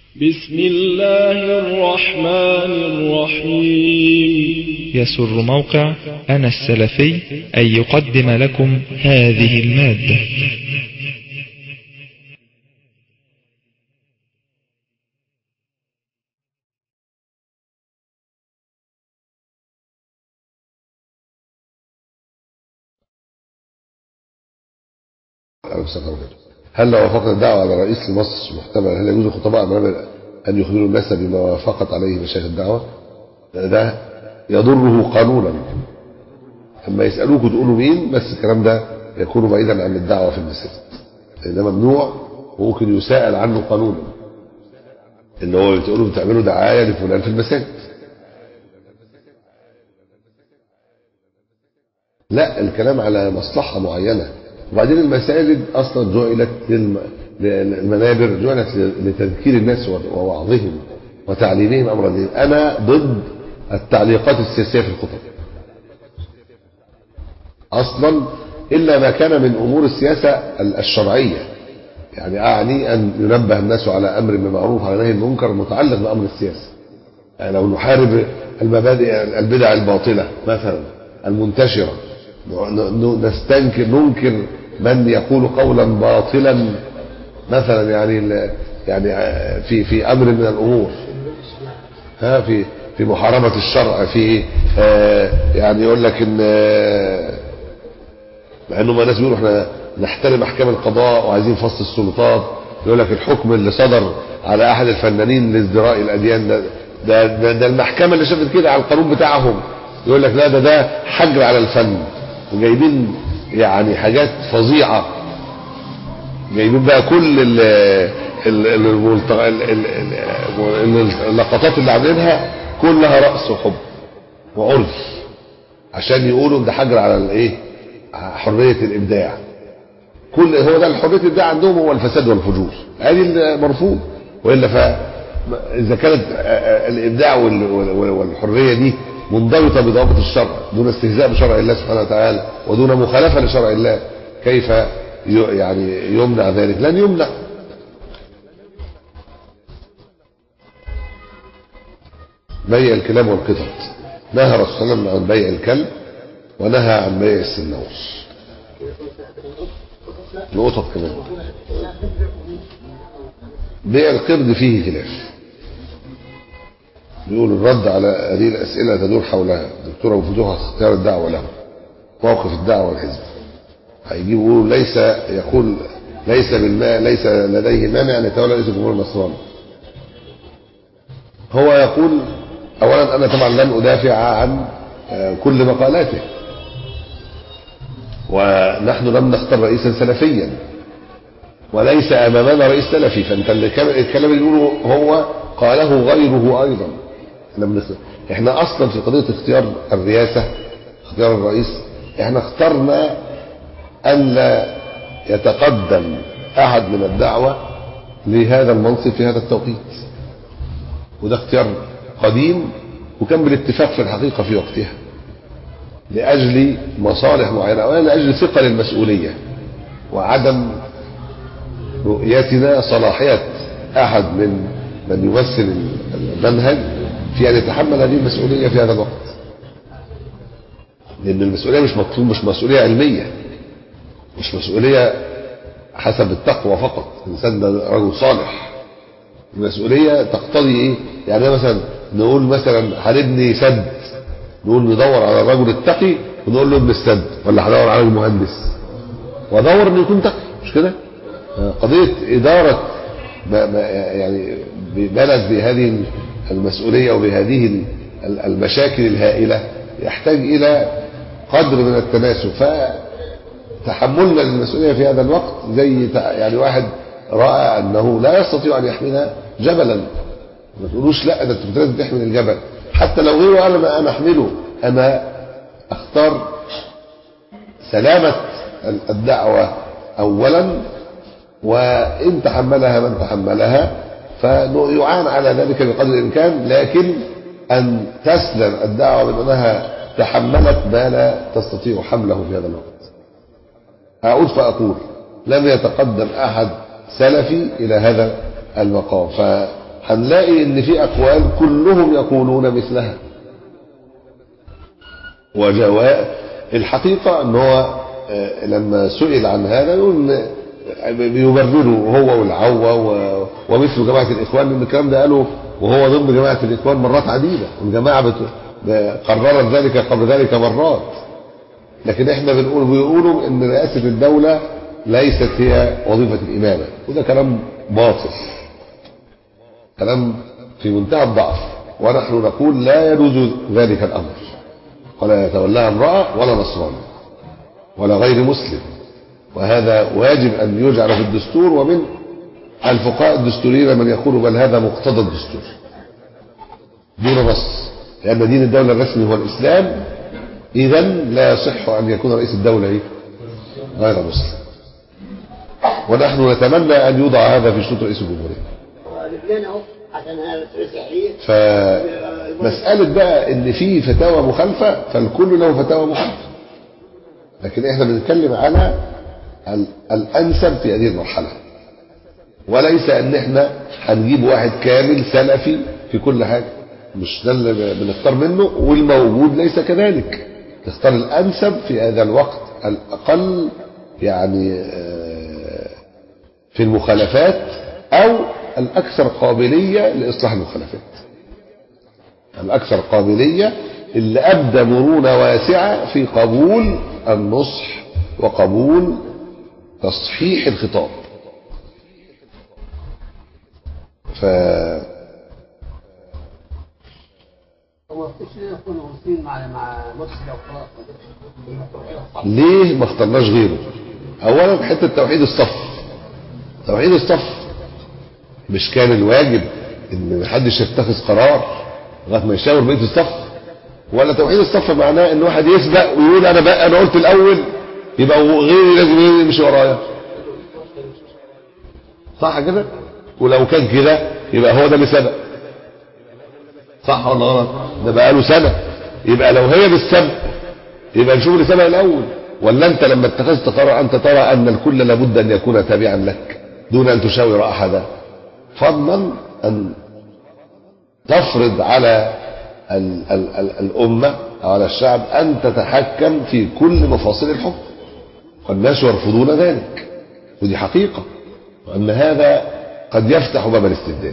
بسم الله الرحمن الرحيم يسر موقع أنا السلفي أن يقدم لكم هذه المادة هل لو وافقت الدعوة على رئيس لمصر محتمل هل يجوز الخطباء أمام أن يخبروا الناس بما وافقت عليه مشايخ الدعوة؟ ده يضره قانونا لما يسألوك تقولوا مين بس الكلام ده يكون بعيدا عن الدعوة في المساجد ده ممنوع وممكن يسأل عنه قانونا ان هو تقولوا بتعملوا دعاية لفلان في المساجد لا الكلام على مصلحة معينة وبعدين المساجد اصلا جعلت المنابر جعلت لتذكير الناس ووعظهم وتعليمهم امر الدين انا ضد التعليقات السياسيه في الخطب اصلا الا ما كان من امور السياسه الشرعيه يعني اعني ان ينبه الناس على امر بالمعروف على نهي المنكر متعلق بامر السياسه يعني لو نحارب المبادئ البدع الباطله مثلا المنتشره نستنكر ننكر من يقول قولا باطلا مثلا يعني يعني في في امر من الامور ها في في محاربه الشرع في آه يعني يقول لك ان مع انه ما ناس بيقولوا احنا نحترم احكام القضاء وعايزين فصل السلطات يقول لك الحكم اللي صدر على احد الفنانين لازدراء الاديان ده ده, ده, ده المحكمه اللي شافت كده على القانون بتاعهم يقول لك لا ده ده حجر على الفن وجايبين يعني حاجات فظيعه جايبين بقى كل ال اللقطات اللي عاملينها كلها رقص وحب وعرف عشان يقولوا ده حجر على الايه حريه الابداع كل هو ده حريه الابداع عندهم هو الفساد والفجور هذه المرفوض والا ف اذا كانت الابداع والحريه دي منضبطه بضوابط الشرع دون استهزاء بشرع الله سبحانه وتعالى ودون مخالفه لشرع الله كيف يعني يمنع ذلك لن يمنع بيع الكلاب والقطط نهى الرسول صلى الله عليه وسلم عن بيع الكلب ونهى عن بيع السنور القطط كمان بيع القرد فيه خلاف بيقول الرد على هذه الأسئلة تدور حولها دكتورة وفتوح اختيار الدعوة له موقف الدعوة والحزب هيجيب يقول ليس يقول ليس بالماء ليس لديه مانع ان يتولى رئيس الجمهوريه النصراني هو يقول اولا انا طبعا لن ادافع عن كل مقالاته ونحن لم نختار رئيسا سلفيا وليس امامنا رئيس سلفي فانت الكلام اللي بيقوله هو قاله غيره ايضا احنا احنا اصلا في قضيه اختيار الرئاسه اختيار الرئيس احنا اخترنا ألا يتقدم أحد من الدعوة لهذا المنصب في هذا التوقيت وده اختيار قديم وكان بالاتفاق في الحقيقة في وقتها لأجل مصالح معينة أولا لأجل ثقة للمسؤولية وعدم رؤيتنا صلاحية أحد من من يمثل المنهج في أن يتحمل هذه المسؤولية في هذا الوقت لأن المسؤولية مش مطلوب مش مسؤولية علمية مش مسؤولية حسب التقوى فقط الإنسان ده رجل صالح المسؤولية تقتضي إيه يعني مثلا نقول مثلا هنبني سد نقول ندور على الرجل التقي ونقول له ابن السد ولا هدور على المهندس وادور انه يكون تقي مش كده قضية إدارة يعني بلد بهذه المسؤولية وبهذه المشاكل الهائلة يحتاج إلى قدر من التناسب فتحملنا للمسؤولية في هذا الوقت زي يعني واحد رأى أنه لا يستطيع أن يحمل جبلا ما تقولوش لا ده انت لازم تحمل الجبل حتى لو غيره قال ما انا احمله انا اختار سلامة الدعوة اولا وان تحملها من تحملها فيعان على ذلك بقدر الامكان لكن ان تسلم الدعوة بانها تحملت ما لا تستطيع حمله في هذا الوقت اعود فاقول لم يتقدم احد سلفي الى هذا المقام ف هنلاقي ان في اقوال كلهم يقولون مثلها وجواء الحقيقة ان هو آه، لما سئل عن هذا يقول إن بيبرروا هو والعوة و- ومثل جماعة الإخوان ان الكلام ده قالوا وهو ضمن جماعة الإخوان مرات عديدة والجماعة بت... ب- قررت ذلك قبل ذلك مرات لكن احنا بنقول بيقولوا ان رئاسة الدولة ليست هي وظيفة الإمامة وده كلام باطل كلام في منتهى الضعف ونحن نقول لا يجوز ذلك الأمر ولا يتولاها امرأة ولا نصراني ولا غير مسلم وهذا واجب أن يجعل في الدستور ومن الفقهاء الدستوريين من يقول بل هذا مقتضى الدستور دون نص لأن دين الدولة الرسمي هو الإسلام إذا لا يصح أن يكون رئيس الدولة إيه؟ غير مسلم ونحن نتمنى أن يوضع هذا في شروط رئيس الجمهورية لبنان اهو عشان هذا مسيحيين فمسألة بقى ان في فتاوى مخالفة فالكل له فتاوى مخالفة لكن احنا بنتكلم على ال- الانسب في هذه المرحلة وليس ان احنا هنجيب واحد كامل سلفي في كل حاجة مش ده اللي بنختار منه والموجود ليس كذلك تختار الانسب في هذا الوقت الاقل يعني آه، في المخالفات او الاكثر قابلية لاصلاح المخالفات الأكثر قابلية اللي أبدى مرونة واسعة في قبول النصح وقبول تصحيح الخطاب ف هو مفيش ليه يكونوا مسلمين مع مع مرسي لو خلاص ليه ما اخترناش غيره أولا حتة توحيد الصف توحيد الصف مش كان الواجب ان محدش يتخذ قرار لغايه ما يشاور بقيه الصف ولا توحيد الصف معناه ان واحد يسبق ويقول انا بقى انا قلت الاول يبقى غيري لازم يمشي ورايا صح كده ولو كان كده يبقى هو ده اللي سبق صح ولا غلط ده بقى له سنه يبقى لو هي بالسبق يبقى نشوف اللي سبق الاول ولا انت لما اتخذت قرار انت ترى ان الكل لابد ان يكون تابعا لك دون ان تشاور احدا فضلا ان تفرض على ال ال ال الامه او على الشعب ان تتحكم في كل مفاصل الحكم والناس يرفضون ذلك ودي حقيقه وان هذا قد يفتح باب الاستبداد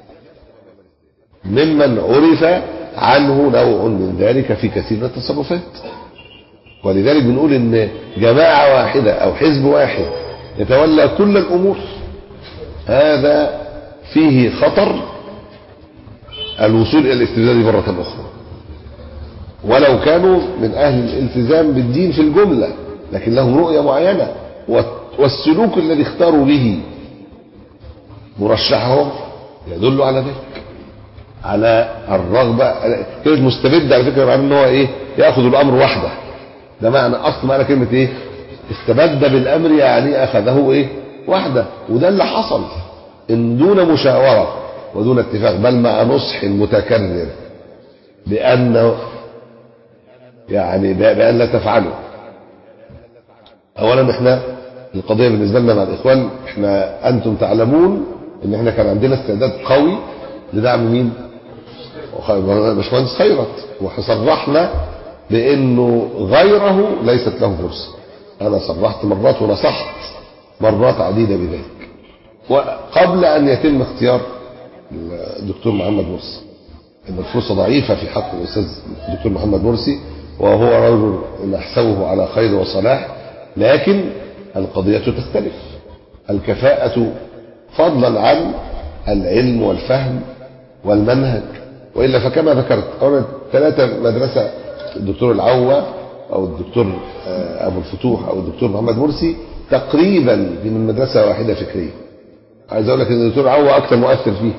ممن عرف عنه نوع من ذلك في كثير من التصرفات ولذلك بنقول ان جماعه واحده او حزب واحد يتولى كل الامور هذا فيه خطر الوصول الى الاستبداد مره اخرى ولو كانوا من اهل الالتزام بالدين في الجمله لكن لهم رؤيه معينه والسلوك الذي اختاروا به مرشحهم يدل على ذلك على الرغبه كلمه مستبد على فكره معناه ان هو ايه ياخذ الامر وحده ده معنى اصل معنى كلمه ايه استبد بالامر يعني اخذه ايه وحده وده اللي حصل ان دون مشاوره ودون اتفاق بل مع نصح متكرر بان يعني بان لا تفعلوا اولا احنا القضيه بالنسبه لنا مع الاخوان احنا انتم تعلمون ان احنا كان عندنا استعداد قوي لدعم مين باشمهندس خيرت وصرحنا بانه غيره ليست له فرصه انا صرحت مرات ونصحت مرات عديده بذلك وقبل ان يتم اختيار الدكتور محمد مرسي ان الفرصه ضعيفه في حق الاستاذ الدكتور محمد مرسي وهو رجل نحسبه على خير وصلاح لكن القضيه تختلف الكفاءه فضلا عن العلم والفهم والمنهج والا فكما ذكرت اولا ثلاثه مدرسه الدكتور العوة او الدكتور ابو الفتوح او الدكتور محمد مرسي تقريبا من مدرسه واحده فكريه عايز اقول لك ان الدكتور عوة اكثر مؤثر فيه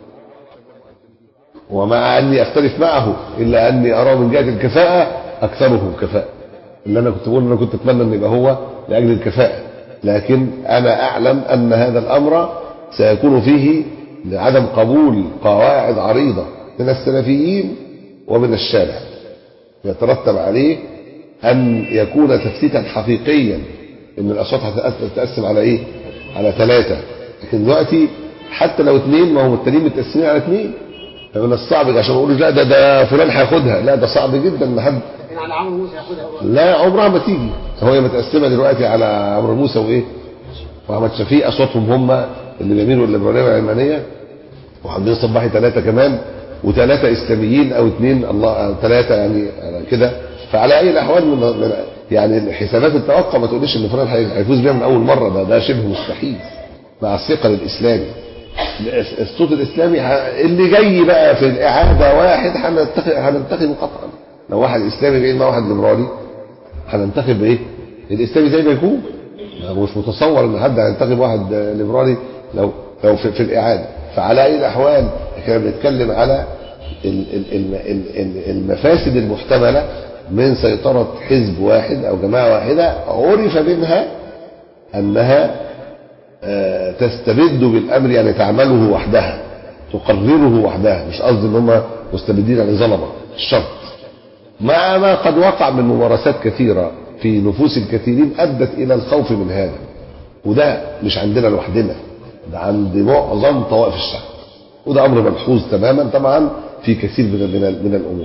ومع اني اختلف معه الا اني اراه من جهه الكفاءه اكثرهم كفاءه اللي انا كنت بقول انا كنت اتمنى ان يبقى هو لاجل الكفاءه لكن انا اعلم ان هذا الامر سيكون فيه لعدم قبول قواعد عريضه من السلفيين ومن الشارع يترتب عليه ان يكون تفتيتا حقيقيا ان الاصوات هتتقسم على ايه على ثلاثه لكن دلوقتي حتى لو اثنين ما هم التانيين متقسمين على اثنين فمن الصعب عشان ما اقولوش لا ده ده فلان هياخدها لا ده صعب جدا ان حد لكن على عمرو موسى ياخدها هو لا عمرها ما تيجي هو متقسمه دلوقتي على عمرو موسى وايه واحمد شفيق اصواتهم هم اللي بيميلوا للليبراليه والعلمانيه وعندنا صباحي ثلاثه كمان وثلاثه اسلاميين او اثنين الله أو ثلاثه يعني كده فعلى اي الاحوال من من- يعني حسابات التوقع ما تقوليش ان فلان هي- هيفوز بيها من اول مره ده ده شبه مستحيل مع الثقل الاسلامي الصوت الاسلامي ه- اللي جاي بقى في الاعاده واحد هننتخب هننتخبه قطعا لو واحد اسلامي جاي مع واحد ليبرالي هننتخب ايه؟ الاسلامي زي ما يكون هو مش متصور ان حد هينتخب واحد آه، ليبرالي لو لو في, في الاعاده فعلى اي الاحوال احنا بنتكلم على ال- ال- ال- ال- ال- المفاسد المحتمله من سيطره حزب واحد او جماعه واحده عرف منها انها آه، تستبد بالامر يعني تعمله وحدها تقرره وحدها مش قصدي ان هم مستبدين يعني ظلمه الشرط مع ما قد وقع من ممارسات كثيرة في نفوس الكثيرين أدت إلى الخوف من هذا وده مش عندنا لوحدنا ده عند معظم طوائف الشعب وده أمر ملحوظ تماما طبعا في كثير من من, من الأمور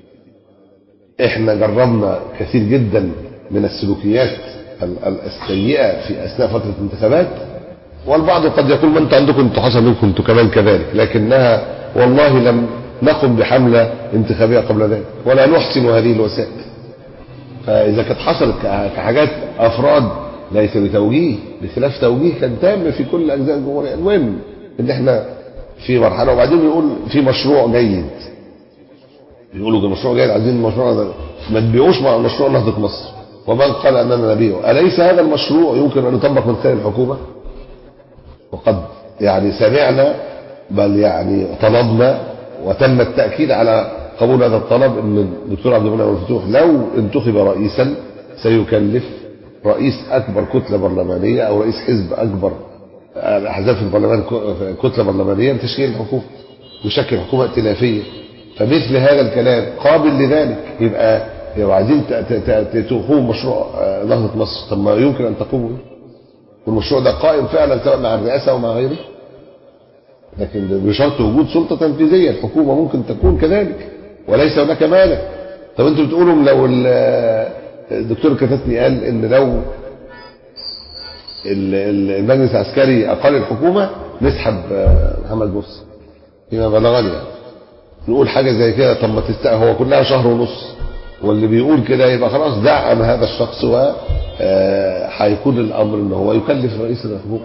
احنا جربنا كثير جدا من السلوكيات ال- ال- السيئة في أثناء فترة الانتخابات والبعض قد يقول ما انتوا عندكم انتوا حصل منكم انتوا كمان كذلك لكنها والله لم نقم بحملة انتخابية قبل ذلك ولا نحسن هذه الوسائل فإذا كانت حصلت ك- كحاجات أفراد ليس بتوجيه بخلاف توجيه كان تام في كل أجزاء الجمهورية المهم إن إحنا في مرحلة وبعدين بيقول في مشروع جيد يقولوا ده مشروع جيد عايزين المشروع ده ما تبيعوش مع مشروع نهضة مصر ومن قال أننا نبيعه أليس هذا المشروع يمكن أن يطبق من خلال الحكومة وقد يعني سمعنا بل يعني طلبنا وتم التأكيد على قبول هذا الطلب ان الدكتور عبد المنعم الفتوح لو انتخب رئيسا سيكلف رئيس اكبر كتله برلمانيه او رئيس حزب اكبر الاحزاب في البرلمان ك- كتله برلمانيه بتشكيل الحكومه يشكل حكومه ائتلافيه فمثل هذا الكلام قابل لذلك يبقى لو عايزين ت- ت- ت- تقوموا مشروع آه، نهضه مصر طب ما يمكن ان تقوموا به والمشروع ده قائم فعلا سواء مع الرئاسه او مع غيره لكن بشرط وجود سلطه تنفيذيه الحكومه ممكن تكون كذلك وليس هناك مانع طب انتوا بتقولوا لو ال- الدكتور كتاتني قال ان لو ال- ال- المجلس العسكري اقال الحكومه نسحب آه، محمد مرسي فيما بلغني يعني نقول حاجه زي كده طب ما تست هو كلها شهر ونص واللي بيقول كده يبقى خلاص دعم هذا الشخص و آه، هيكون الامر ان هو يكلف رئيس الحكومه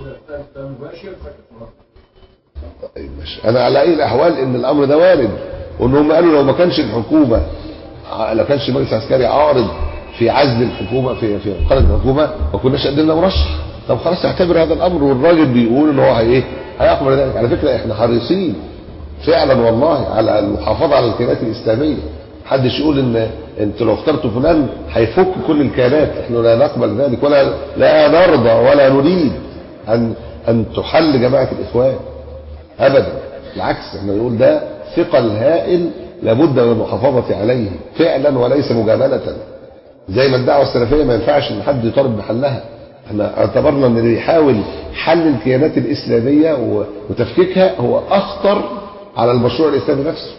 طيب ماشي انا على اي الاحوال ان الامر ده وارد وان هم قالوا لو ما كانش الحكومه ع- لو كانش المجلس العسكري عارض في عزل الحكومه في في انقاذ الحكومه ما كناش قدمنا مرشح طب خلاص اعتبر هذا الامر والراجل بيقول ان هو هي ايه هيقبل ذلك على فكره احنا حريصين فعلا والله على المحافظه على الكيانات الاسلاميه محدش يقول ان انتوا لو اخترتوا فلان هيفك كل الكيانات احنا لا نقبل ذلك ولا لا نرضى ولا نريد ان ان تحل جماعه الاخوان ابدا بالعكس احنا نقول ده ثقل هائل لابد من المحافظه عليه فعلا وليس مجامله زي ما الدعوه السلفيه ما ينفعش ان حد يطالب بحلها احنا اعتبرنا ان اللي يحاول حل الكيانات الاسلاميه و- وتفكيكها هو اخطر على المشروع الاسلامي نفسه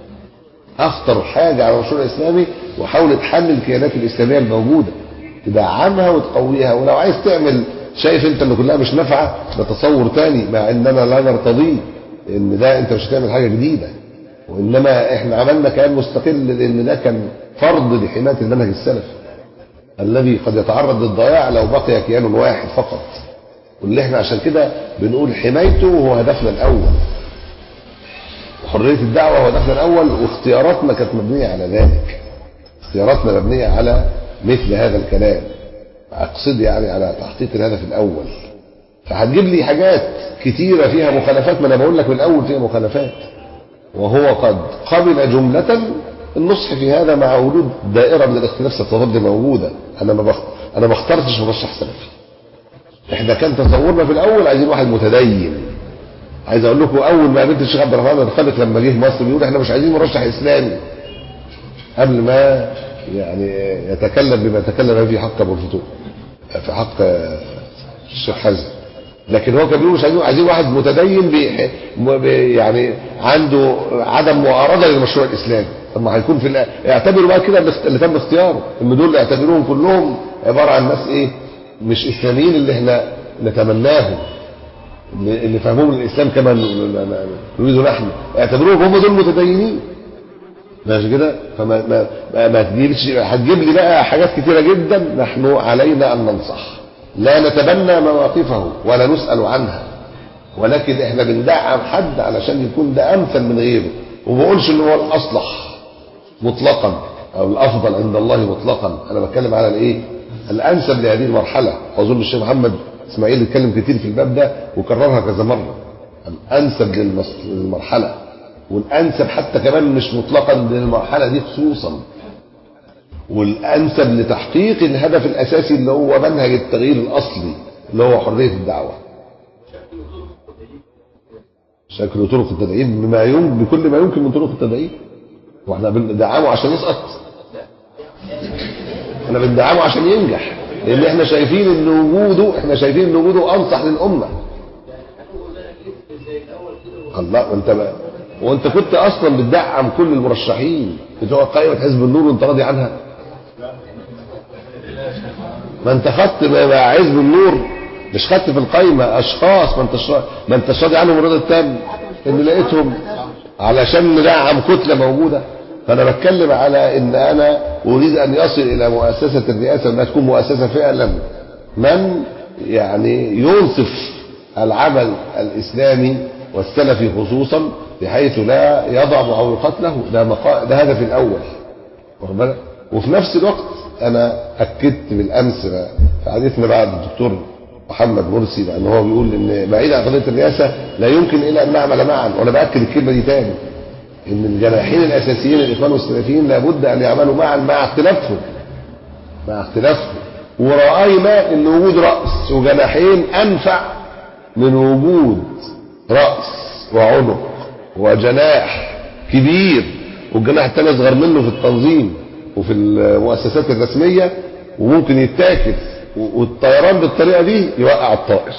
اخطر حاجه على المشروع الاسلامي وحاول تحل الكيانات الاسلاميه الموجوده تدعمها وتقويها ولو عايز تعمل شايف انت ان كلها مش نافعه ده تصور تاني مع اننا لا نرتضيه ان ده انت مش هتعمل حاجه جديده وانما احنا عملنا كيان مستقل لان ده كان فرض لحمايه المنهج السلفي الذي قد يتعرض للضياع لو بقي كيان واحد فقط واللي احنا عشان كده بنقول حمايته هو هدفنا الاول وحريه الدعوه هو هدفنا الاول واختياراتنا كانت مبنيه على ذلك اختياراتنا مبنيه على مثل هذا الكلام اقصد يعني على تحقيق الهدف الاول فهتجيب لي حاجات كتيره فيها مخالفات ما انا بقول لك من الاول فيها مخالفات وهو قد قبل جمله النصح في هذا مع وجود دائره من الاختلاف ستظل موجوده انا ما بخ... انا ما اخترتش مرشح سلفي احنا كان تصورنا في الاول عايزين واحد متدين عايز اقول لكم اول ما قابلت الشيخ عبد الرحمن الخالق لما جه مصر بيقول احنا مش عايزين مرشح اسلامي قبل ما يعني يتكلم بما تكلم به في حق ابو الفتوح في حق الشيخ حزم لكن هو كان بيقول مش عايزين عايزين واحد متدين بي م- بي- يعني عنده عدم معارضه للمشروع الاسلامي طب ما هيكون في الآ- اعتبروا بقى كده الاخت- اللي تم اختياره ان دول اعتبروهم كلهم عباره عن ناس ايه مش اسلاميين اللي احنا نتمناهم اللي اللي فهمهم الاسلام كما ن- ن- ن- نريد نحن اعتبروهم هم دول متدينين ماشي كده فما ما ما, ما تجيبش هتجيب لي بقى حاجات كتيره جدا نحن علينا ان ننصح لا نتبنى مواقفه ولا نسال عنها ولكن احنا بندعم حد علشان يكون ده امثل من غيره وما بقولش ان هو الاصلح مطلقا او الافضل عند الله مطلقا انا بتكلم على الايه الانسب لهذه المرحله واظن الشيخ محمد اسماعيل اتكلم كتير في الباب ده وكررها كذا مره الانسب للمس- للمرحله والانسب حتى كمان مش مطلقا للمرحله دي خصوصا والانسب لتحقيق الهدف الاساسي اللي هو منهج التغيير الاصلي اللي هو حريه الدعوه شكل طرق التدعيم بما يمكن بكل ما يمكن من طرق التدعيم واحنا بندعمه عشان يسقط احنا بندعمه عشان ينجح لان احنا شايفين ان وجوده احنا شايفين ان وجوده انصح للامه الله وانت بقى وانت كنت اصلا بتدعم كل المرشحين بتوع قائمه حزب النور وانت راضي عنها ما انت خدت مع حزب النور مش خدت في القايمه اشخاص ما انتش ما انتش راضي عنهم الرضا التام ان لقيتهم علشان ندعم كتله موجوده فانا بتكلم على ان انا اريد ان يصل الى مؤسسه الرئاسه انها تكون مؤسسه فعلا من يعني ينصف العمل الاسلامي والسلفي خصوصا بحيث لا يضع معوقات له ده مقا... ده هدفي الاول واخد بالك؟ وفي نفس الوقت انا اكدت بالامس في حديثنا بعد الدكتور محمد مرسي لان هو بيقول ان بعيد عن قضيه الرئاسه لا يمكن الا ان نعمل معا وانا باكد الكلمه دي تاني ان الجناحين الاساسيين الاخوان والسلفيين لابد ان يعملوا معا مع اختلافهم مع اختلافهم وراينا ان وجود راس وجناحين انفع من وجود راس وعنق وجناح كبير والجناح الثاني اصغر منه في التنظيم وفي المؤسسات الرسميه وممكن يتاكل والطيران بالطريقه دي يوقع الطائر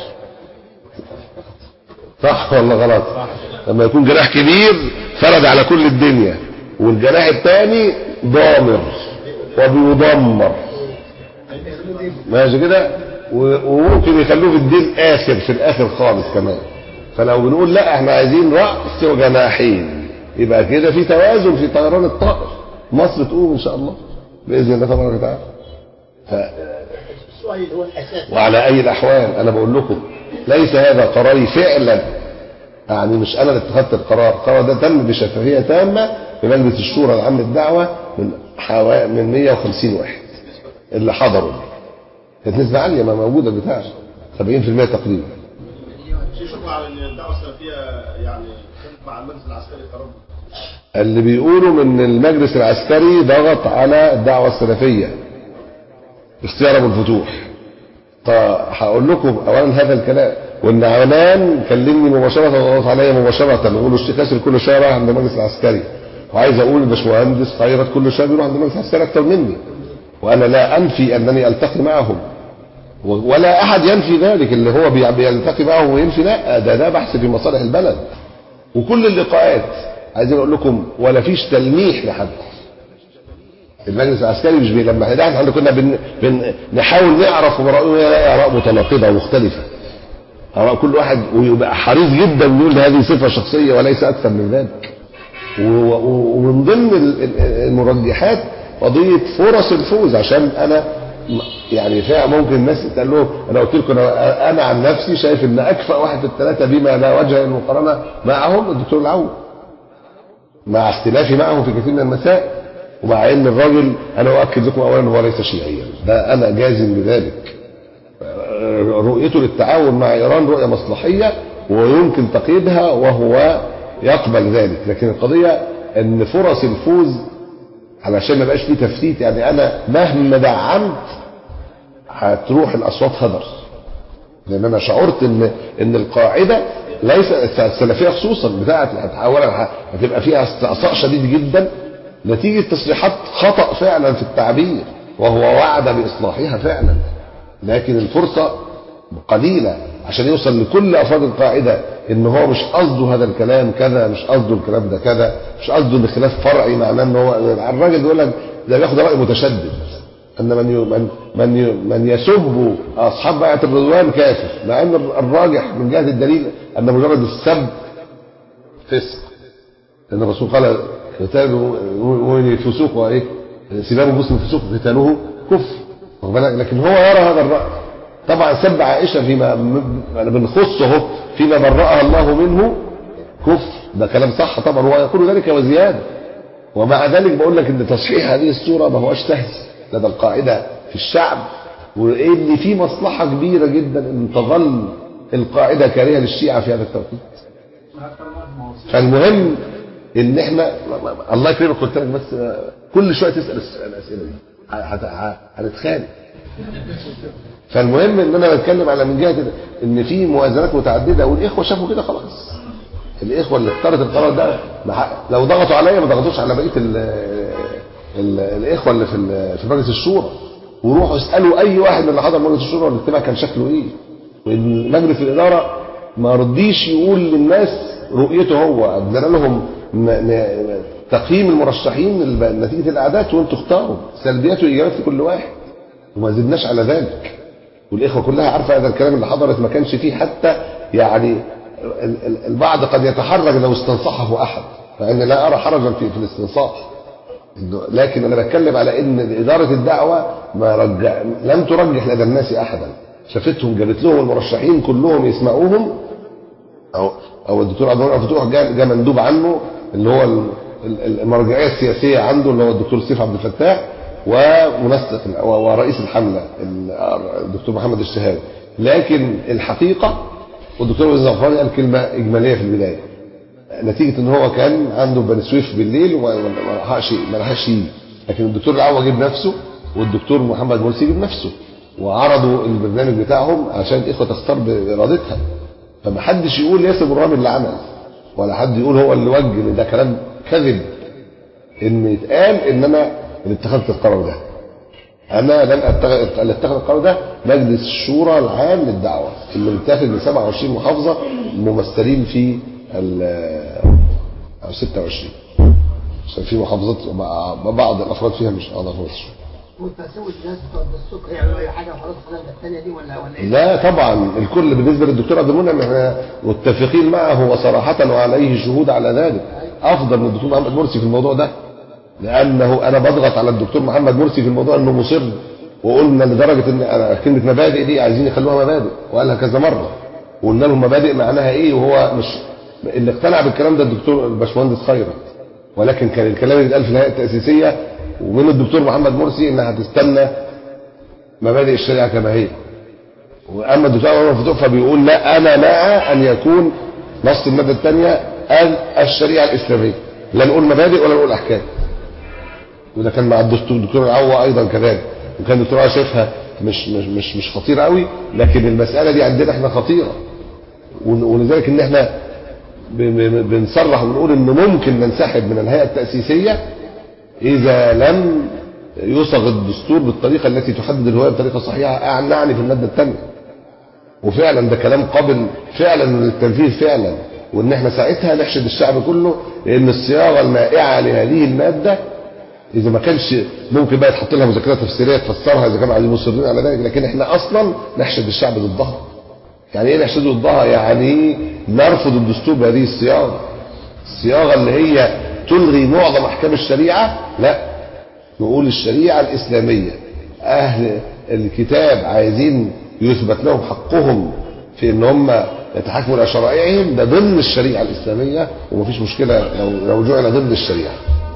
صح ولا غلط لما يكون جناح كبير فرد على كل الدنيا والجناح الثاني ضامر وبيدمر ماشي كده و- وممكن يخلوه في الدين اخر في الاخر خالص كمان فلو بنقول لا احنا عايزين راس وجناحين يبقى كده في توازن في طيران الطائر مصر تقوم ان شاء الله باذن الله تبارك وتعالى ف... السؤال هو الاساس وعلى اي الاحوال انا بقول لكم ليس هذا قراري فعلا يعني مش انا اللي اتخذت القرار القرار ده تم بشفافيه تامه في مجلس الشورى العام للدعوه من حوالي من 150 واحد اللي حضروا كانت نسبه عاليه ما موجوده بتاع 70% تقريبا في شكوى على ان الدعوه السلفيه يعني كانت مع المجلس العسكري قرار اللي بيقولوا من المجلس العسكري ضغط على الدعوه السلفيه اختيار ابو الفتوح فهقول لكم اولا هذا الكلام وان عنان كلمني مباشره وضغط عليا مباشره يقولوا الشيخ ياسر كل شويه رايح عند المجلس العسكري وعايز اقول الباشمهندس خيرت كل شويه بيروح عند المجلس العسكري اكتر مني وانا لا انفي انني التقي معهم و- ولا احد ينفي ذلك اللي هو بي- بيلتقي معهم وينفي لا ده ده بحث في مصالح البلد وكل اللقاءات عايزين اقول لكم ولا فيش تلميح لحد المجلس العسكري مش بيلمح ده احنا كنا بن... بن... نحاول نعرف وراءه يلاقي اراء متناقضه ومختلفه اراء كل واحد ويبقى حريص جدا يقول هذه صفه شخصيه وليس اكثر من ذلك و... و... ومن ضمن ال- ال- المرجحات قضيه فرص الفوز عشان انا م- يعني فيها ممكن الناس تقول له انا قلت لكم انا انا عن نفسي شايف ان اكفأ واحد في الثلاثه بما لا وجه للمقارنه معهم الدكتور العون مع اختلافي معه في كثير من المسائل ومع ان الراجل انا اؤكد لكم اولا هو ليس شيعيا ده انا جازم بذلك رؤيته للتعاون مع ايران رؤيه مصلحيه ويمكن تقييدها وهو يقبل ذلك لكن القضيه ان فرص الفوز علشان ما يبقاش فيه تفتيت يعني انا مهما دعمت هتروح الاصوات هدر لان انا شعرت ان ان القاعده ليس السلفيه خصوصا بتاعت اولا هتبقى فيها استعصاء شديد جدا نتيجه تصريحات خطا فعلا في التعبير وهو وعد باصلاحها فعلا لكن الفرصه قليله عشان يوصل لكل افراد القاعده ان هو مش قصده هذا الكلام كذا مش قصده الكلام ده كذا مش قصده ان خلاف فرعي معناه ان هو الراجل بيقول لك ده بياخد راي متشدد ان من ي- من من ي- من يسب اصحاب بيعه الرضوان كافر مع ان الراجح من جهه الدليل ان مجرد السب فسق لان الرسول قال قتال وين فسوق وايه سباب المسلم فسوق قتاله كفر واخد بالك؟ لكن هو يرى هذا الراي طبعا سب عائشه فيما م- انا بنخصه اهو فيما برأها الله منه كفر ده كلام صح طبعا هو يقول ذلك وزياده ومع ذلك بقول لك ان تصحيح هذه الصوره ما هوش سهل لدى القاعده في الشعب وان في مصلحه كبيره جدا ان تظل القاعده كارهه للشيعه في هذا التوقيت فالمهم ان احنا الله يكرمك قلت لك بس كل شويه تسال الس- الاسئله دي هت- ه- هنتخانق فالمهم ان انا بتكلم على من جهه ان في موازنات متعدده والاخوه شافوا كده خلاص الاخوه اللي اختارت القرار ده ما ح- لو ضغطوا عليا ما ضغطوش على بقيه ال ال الاخوه اللي في ال- في مجلس الشورى وروحوا اسالوا اي واحد من اللي حضر مجلس الشورى الاجتماع كان شكله ايه وان مجلس الاداره ما رضيش يقول للناس رؤيته هو ادينا لهم ن- ن- تقييم المرشحين الب- نتيجه الاعداد وانتوا اختاروا سلبيات وايجابيات لكل واحد وما زدناش على ذلك والاخوه كلها عارفه هذا الكلام اللي حضرت ما كانش فيه حتى يعني ال- ال- البعض قد يتحرج لو استنصحه احد فان لا ارى حرجا في في الاستنصاح إنه- لكن انا بتكلم على ان اداره الدعوه ما رجع لم ترجح لدى الناس احدا شافتهم جابت لهم المرشحين كلهم يسمعوهم او او الدكتور عبد الرحمن فتوح جاء جاء مندوب عنه اللي هو ال- ال- المرجعيه السياسيه عنده اللي هو الدكتور سيف عبد الفتاح ومنسق ال- و- ورئيس الحمله ال- الدكتور محمد الشهاب لكن الحقيقه والدكتور وزير الزعفراني قال كلمه اجماليه في البدايه نتيجه ان هو كان عنده بني سويف بالليل وما ما لحقش ما لحقش يجي لكن الدكتور العوا جه بنفسه والدكتور محمد مرسي جه بنفسه وعرضوا البرنامج بتاعهم عشان الاخوه تختار بارادتها فما حدش يقول ياسر برهان اللي عمل ولا حد يقول هو اللي وجه لأن ده كلام كذب ان يتقال ان انا اللي اتخذت القرار ده انا لن اتخذ اللي اتخذ القرار ده مجلس الشورى العام للدعوه اللي متاخد من 27 محافظه ممثلين في ال- او 26 عشان في محافظات بعض الافراد فيها مش اعضاء في مصر والتسوي الناس بتوع السكر يعملوا اي حاجه وخلاص خلاص الثانيه دي ولا ولا ايه؟ لا طبعا الكل بالنسبه للدكتور عبد المنعم احنا متفقين معه وصراحه وعليه شهود على ذلك افضل من الدكتور محمد مرسي في الموضوع ده لانه انا بضغط على الدكتور محمد مرسي في الموضوع انه مصر وقلنا لدرجه ان أنا كلمه مبادئ دي عايزين يخلوها مبادئ وقالها كذا مره وقلنا لهم مبادئ معناها ايه وهو مش اللي اقتنع بالكلام ده الدكتور الباشمهندس خيرت ولكن كان الكلام اللي اتقال في الهيئه التاسيسيه ومن الدكتور محمد مرسي انها هتستنى مبادئ الشريعه كما هي واما الدكتور عمر فتوح فبيقول لا انا مع ان يكون نص الماده الثانيه قال الشريعه الاسلاميه لا نقول مبادئ ولا نقول احكام وده كان مع الدكتور الدكتور العوا ايضا كذلك وكان الدكتور عوا شايفها مش مش مش مش خطيره قوي لكن المساله دي عندنا احنا خطيره ون- ولذلك ان احنا ب- ب- بنصرح ونقول ان ممكن ننسحب من الهيئه التاسيسيه اذا لم يصغ الدستور بالطريقه التي تحدد الهويه بطريقه صحيحه نعني في الماده الثانيه وفعلا ده كلام قابل فعلا للتنفيذ فعلا وان احنا ساعتها نحشد الشعب كله لان الصياغه المائعه لهذه الماده اذا ما كانش ممكن بقى يتحط لها مذكرات تفسيريه تفسرها اذا كانوا عايزين مصرين على ذلك لكن احنا اصلا نحشد الشعب ضدها يعني ايه نحشد ضدها يعني نرفض الدستور بهذه الصياغه الصياغه اللي هي تلغي معظم احكام الشريعه لا نقول الشريعه الاسلاميه اهل الكتاب عايزين يثبت لهم حقهم في ان هم يتحاكموا الى شرائعهم ده ضمن الشريعه الاسلاميه ومفيش مشكله لو لو جعل ضمن الشريعه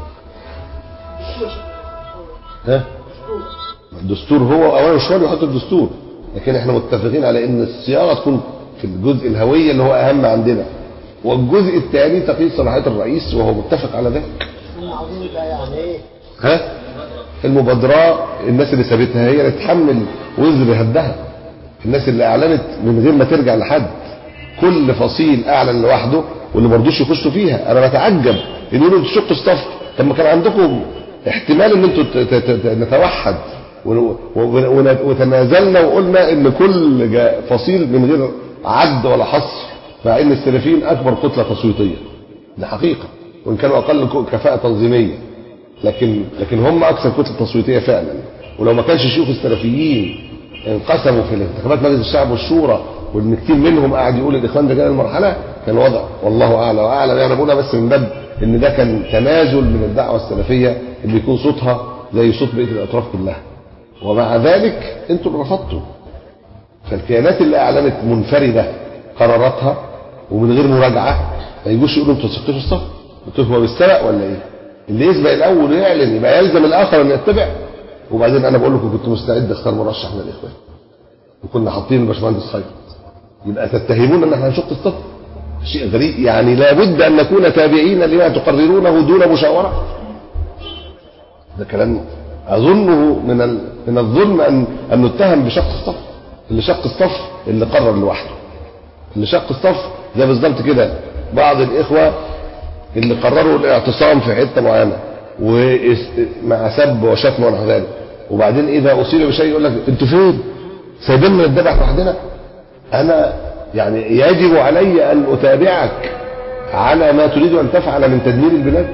ها الدستور هو اولا مش هو اللي يحط الدستور لكن احنا متفقين على ان الصياغه تكون في الجزء الهويه اللي هو اهم عندنا والجزء الثاني تقييد صلاحيات الرئيس وهو متفق على ذلك احنا عاوزين يبقى يعني ايه؟ ها المبادرة الناس اللي سابتها هي اللي تحمل وزر هدها الناس اللي اعلنت من غير ما ترجع لحد كل فصيل اعلن لوحده واللي ما رضوش يخشوا فيها انا بتعجب ان يقولوا تشقوا الصف طب ما كان عندكم احتمال ان انتوا ت- ت- ت- نتوحد ون- ون- ون- وتنازلنا وقلنا ان كل جا- فصيل من غير عد ولا حصر مع ان السلفيين اكبر كتله تصويتيه ده حقيقه وان كانوا اقل كفاءه تنظيميه لكن لكن هم اكثر كتله تصويتيه فعلا ولو ما كانش شيوخ السلفيين انقسموا في الانتخابات مجلس الشعب والشورى وان كتير منهم قاعد يقول الاخوان رجال المرحله كان وضع والله اعلى واعلم يعني بقولها بس من باب ان ده كان تنازل من الدعوه السلفيه اللي يكون صوتها زي صوت بقيه الاطراف كلها ومع ذلك انتم اللي رفضتوا فالكيانات اللي اعلنت منفرده قراراتها ومن غير مراجعه ما يجوش يقولوا انتوا سقطتوا الصف انتوا هو بالسبق ولا ايه؟ اللي يسبق الاول ويعلن يبقى يلزم الاخر ان يتبع وبعدين انا بقول لكم كنت مستعد اختار مرشح من الاخوان وكنا حاطين الباشمهندس خيرت يبقى تتهمون ان احنا هنشق الصف شيء غريب يعني لابد ان نكون تابعين لما تقررونه دون مشاوره ده كلام اظنه من ال... من الظلم ان ان نتهم بشق الصف اللي شق الصف اللي قرر لوحده اللي شق الصف زي بالظبط كده بعض الاخوه اللي قرروا الاعتصام في حته معينه ومع سب وشتم ونحو ذلك وبعدين اذا اصيب بشيء يقول لك انتوا فين؟ سايبيننا نتبع لوحدنا؟ انا يعني يجب علي ان اتابعك على ما تريد ان تفعل من تدمير البلاد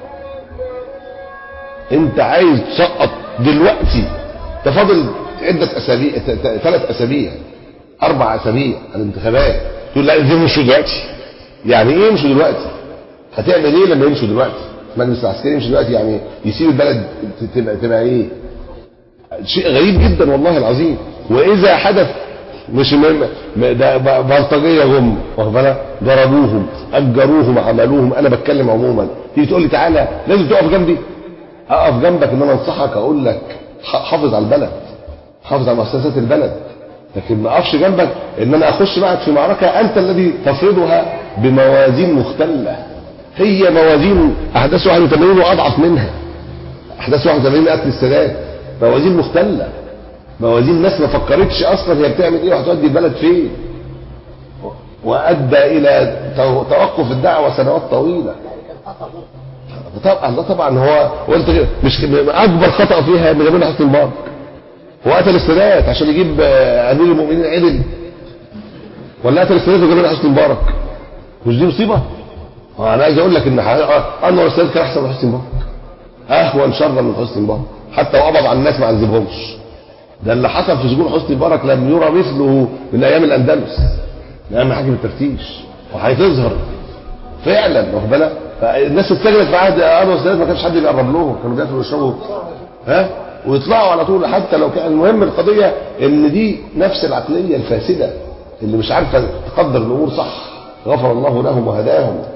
انت عايز تسقط دلوقتي ده فاضل عده اسابيع ثلاث اسابيع اربع اسابيع الانتخابات تقول لا دي مش دلوقتي يعني ايه مش دلوقتي هتعمل ايه لما يمشوا دلوقتي المجلس العسكري يمشي دلوقتي يعني يسيب البلد تبقى تبقى ايه شيء غريب جدا والله العظيم واذا حدث مش مهم ده بلطجيه هم واخد بالك ضربوهم اجروهم عملوهم انا بتكلم عموما تيجي تقول لي تعالى لازم تقف جنبي اقف جنبك ان انا انصحك اقول لك حافظ على البلد حافظ على مؤسسات البلد لكن ما اقفش جنبك ان انا اخش معك في معركه انت الذي تفرضها بموازين مختله هي موازين احداث 81 واضعف منها احداث 81 قتل السادات موازين مختله موازين ناس ما فكرتش اصلا هي بتعمل ايه وهتودي البلد فين وادى الى توقف الدعوه سنوات طويله طبعا ده طبعا هو وانت مش اكبر خطا فيها ان جابوا حسني مبارك هو قتل السادات عشان يجيب امير المؤمنين عدل ولا قتل السادات وجاب حسني مبارك مش دي مصيبه انا عايز اقول لك ان انور السادات كان احسن من حسني مبارك اهون شرا من حسني مبارك حتى وقبض على الناس ما عذبهمش ده اللي حصل في سجون حسني مبارك لم يرى مثله من ايام الاندلس من ايام حاكم التفتيش وهتظهر فعلا واخد بالك فالناس اتسجنت في عهد انور السادات ما كانش حد بيقرب لهم كانوا بياكلوا ويشربوا ها ويطلعوا على طول حتى لو كان المهم القضيه ان دي نفس العقليه الفاسده اللي مش عارفه تقدر الامور صح غفر الله لهم وهداهم